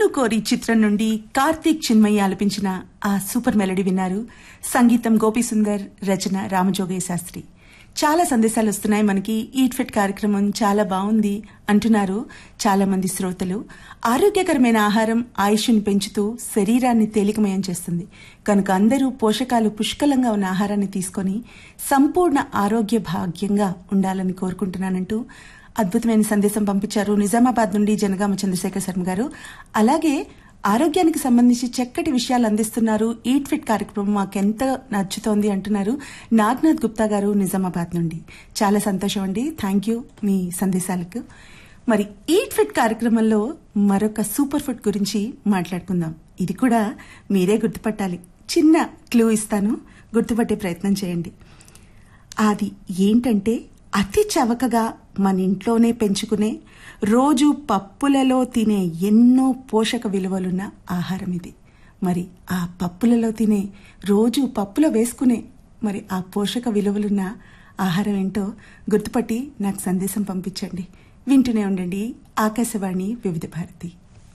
నిన్ను కోరి చిత్రం నుండి కార్తీక్ చిన్మయ్య ఆలపించిన ఆ సూపర్ మెలడీ విన్నారు సంగీతం గోపి సుందర్ రచన రామజోగయ్య శాస్త్రి చాలా సందేశాలు వస్తున్నాయి మనకి ఈట్ ఫిట్ కార్యక్రమం చాలా బాగుంది అంటున్నారు చాలా మంది శ్రోతలు ఆరోగ్యకరమైన ఆహారం ఆయుష్ను పెంచుతూ శరీరాన్ని తేలికమయం చేస్తుంది కనుక అందరూ పోషకాలు పుష్కలంగా ఉన్న ఆహారాన్ని తీసుకొని సంపూర్ణ ఆరోగ్య భాగ్యంగా ఉండాలని కోరుకుంటున్నానంటూ అద్భుతమైన సందేశం పంపించారు నిజామాబాద్ నుండి జనగామ చంద్రశేఖర్ శర్మ గారు అలాగే ఆరోగ్యానికి సంబంధించి చక్కటి విషయాలు అందిస్తున్నారు ఈట్ ఫిట్ కార్యక్రమం మాకెంత నచ్చుతోంది అంటున్నారు నాగ్నాథ్ గుప్తా గారు నిజామాబాద్ నుండి చాలా సంతోషం అండి థ్యాంక్ యూ మీ సందేశాలకు మరి ఈట్ ఫిట్ కార్యక్రమంలో మరొక సూపర్ ఫుడ్ గురించి మాట్లాడుకుందాం ఇది కూడా మీరే గుర్తుపట్టాలి చిన్న క్లూ ఇస్తాను గుర్తుపట్టే ప్రయత్నం చేయండి అది ఏంటంటే అతి చవకగా మన ఇంట్లోనే పెంచుకునే రోజు పప్పులలో తినే ఎన్నో పోషక విలువలున్న ఆహారం ఇది మరి ఆ పప్పులలో తినే రోజు పప్పులో వేసుకునే మరి ఆ పోషక విలువలున్న ఆహారం ఏంటో గుర్తుపట్టి నాకు సందేశం పంపించండి వింటూనే ఉండండి ఆకాశవాణి వివిధ భారతి